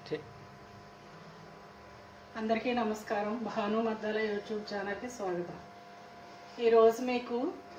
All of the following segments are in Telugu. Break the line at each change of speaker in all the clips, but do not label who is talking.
ఠీ-
అందరికీ నమస్కారం భాను మద్దాల యూట్యూబ్ ఛానల్కి స్వాగతం ఈరోజు మీకు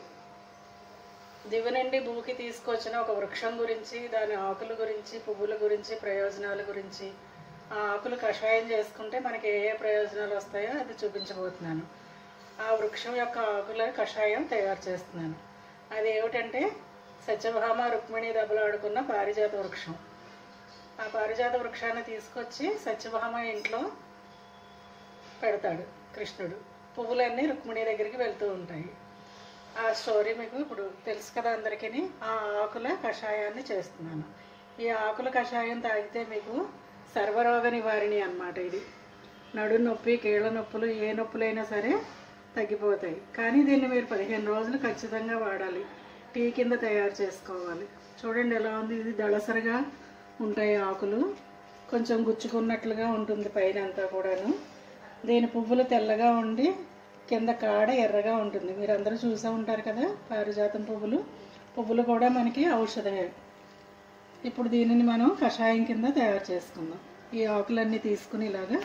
దివి నుండి భూకి తీసుకొచ్చిన ఒక వృక్షం గురించి దాని ఆకుల గురించి పువ్వుల గురించి ప్రయోజనాల గురించి ఆ ఆకులు కషాయం చేసుకుంటే మనకి ఏ ఏ ప్రయోజనాలు వస్తాయో అది చూపించబోతున్నాను ఆ వృక్షం యొక్క ఆకుల కషాయం తయారు చేస్తున్నాను అది ఏమిటంటే సత్యభామ రుక్మిణి దెబ్బలాడుకున్న పారిజాత వృక్షం ఆ పారిజాత వృక్షాన్ని తీసుకొచ్చి సత్యభామ ఇంట్లో పెడతాడు కృష్ణుడు పువ్వులన్నీ రుక్మిణి దగ్గరికి వెళ్తూ ఉంటాయి ఆ స్టోరీ మీకు ఇప్పుడు తెలుసు కదా అందరికీ ఆ ఆకుల కషాయాన్ని చేస్తున్నాను ఈ ఆకుల కషాయం తాగితే మీకు సర్వరోగ నివారిణి అన్నమాట ఇది నడు నొప్పి కీళ్ళ నొప్పులు ఏ నొప్పులైనా సరే తగ్గిపోతాయి కానీ దీన్ని మీరు పదిహేను రోజులు ఖచ్చితంగా వాడాలి టీ కింద తయారు చేసుకోవాలి చూడండి ఎలా ఉంది ఇది దళసరిగా ఉంటాయి ఆకులు కొంచెం గుచ్చుకున్నట్లుగా ఉంటుంది పైన అంతా కూడాను దీని పువ్వులు తెల్లగా ఉండి కింద కాడ ఎర్రగా ఉంటుంది మీరు అందరూ చూసే ఉంటారు కదా పారిజాతం పువ్వులు పువ్వులు కూడా మనకి ఔషధమే ఇప్పుడు దీనిని మనం కషాయం కింద తయారు చేసుకుందాం ఈ ఆకులన్నీ తీసుకుని ఇలాగా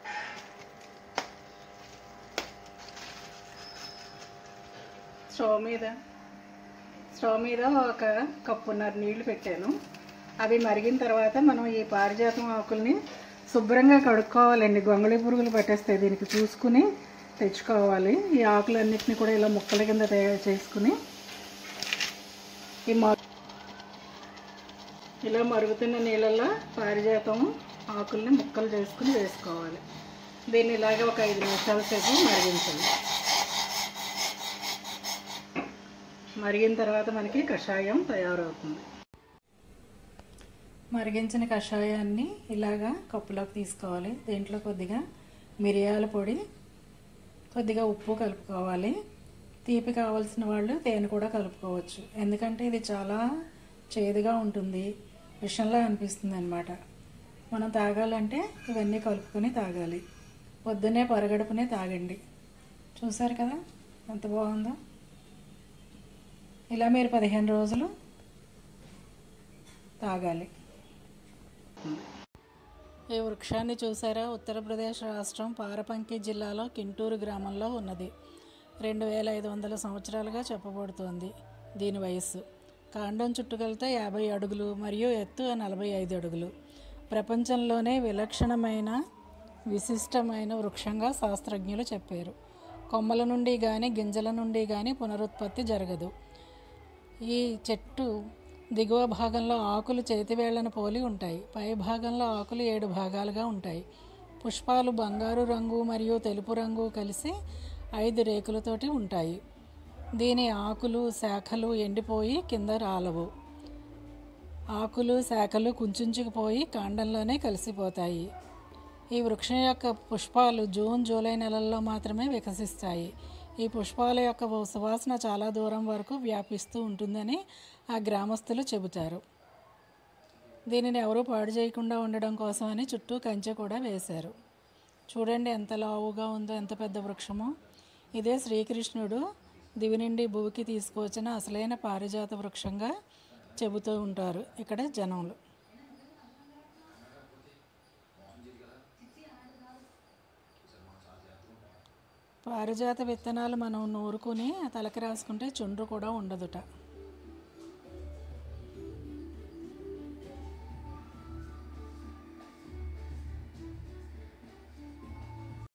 స్టవ్ మీద స్టవ్ మీద ఒక కప్పున్నర నీళ్లు పెట్టాను అవి మరిగిన తర్వాత మనం ఈ పారిజాతం ఆకుల్ని శుభ్రంగా కడుక్కోవాలండి గొంగళి పురుగులు పట్టేస్తాయి దీనికి చూసుకుని తెచ్చుకోవాలి ఈ ఆకులన్నిటిని కూడా ఇలా ముక్కల కింద తయారు చేసుకుని ఈ మ ఇలా మరుగుతున్న నీళ్ళల్లో పారిజాతం ఆకుల్ని ముక్కలు చేసుకుని వేసుకోవాలి దీన్ని ఇలాగే ఒక ఐదు నిమిషాల సేపు మరిగించాలి మరిగిన తర్వాత మనకి కషాయం తయారవుతుంది మరిగించిన కషాయాన్ని ఇలాగా కప్పులోకి తీసుకోవాలి దీంట్లో కొద్దిగా మిరియాల పొడి కొద్దిగా ఉప్పు కలుపుకోవాలి తీపి కావాల్సిన వాళ్ళు తేనె కూడా కలుపుకోవచ్చు ఎందుకంటే ఇది చాలా చేదుగా ఉంటుంది విషంలా అనిపిస్తుంది అనమాట మనం తాగాలంటే ఇవన్నీ కలుపుకొని తాగాలి పొద్దున్నే పరగడుపునే తాగండి చూసారు కదా ఎంత బాగుందో ఇలా మీరు పదిహేను రోజులు తాగాలి ఈ వృక్షాన్ని చూసారా ఉత్తరప్రదేశ్ రాష్ట్రం పారపంకి జిల్లాలో కింటూరు గ్రామంలో ఉన్నది రెండు వేల ఐదు వందల సంవత్సరాలుగా చెప్పబడుతోంది దీని వయస్సు కాండం చుట్టుకొలత యాభై అడుగులు మరియు ఎత్తు నలభై ఐదు అడుగులు ప్రపంచంలోనే విలక్షణమైన విశిష్టమైన వృక్షంగా శాస్త్రజ్ఞులు చెప్పారు కొమ్మల నుండి కానీ గింజల నుండి కానీ పునరుత్పత్తి జరగదు ఈ చెట్టు దిగువ భాగంలో ఆకులు చేతివేళ్లను పోలి ఉంటాయి పై భాగంలో ఆకులు ఏడు భాగాలుగా ఉంటాయి పుష్పాలు బంగారు రంగు మరియు తెలుపు రంగు కలిసి ఐదు రేకులతోటి ఉంటాయి దీని ఆకులు శాఖలు ఎండిపోయి కింద రాలవు ఆకులు శాఖలు కుంచుకుపోయి కాండంలోనే కలిసిపోతాయి ఈ వృక్షం యొక్క పుష్పాలు జూన్ జూలై నెలల్లో మాత్రమే వికసిస్తాయి ఈ పుష్పాల యొక్క సువాసన చాలా దూరం వరకు వ్యాపిస్తూ ఉంటుందని ఆ గ్రామస్తులు చెబుతారు దీనిని ఎవరూ పాడు చేయకుండా ఉండడం కోసమని చుట్టూ కంచె కూడా వేశారు చూడండి ఎంత లావుగా ఉందో ఎంత పెద్ద వృక్షమో ఇదే శ్రీకృష్ణుడు దివి నుండి భూమికి తీసుకువచ్చిన అసలైన పారిజాత వృక్షంగా చెబుతూ ఉంటారు ఇక్కడ జనంలో పారిజాత విత్తనాలు మనం నూరుకుని తలకి రాసుకుంటే చుండ్రు కూడా ఉండదుట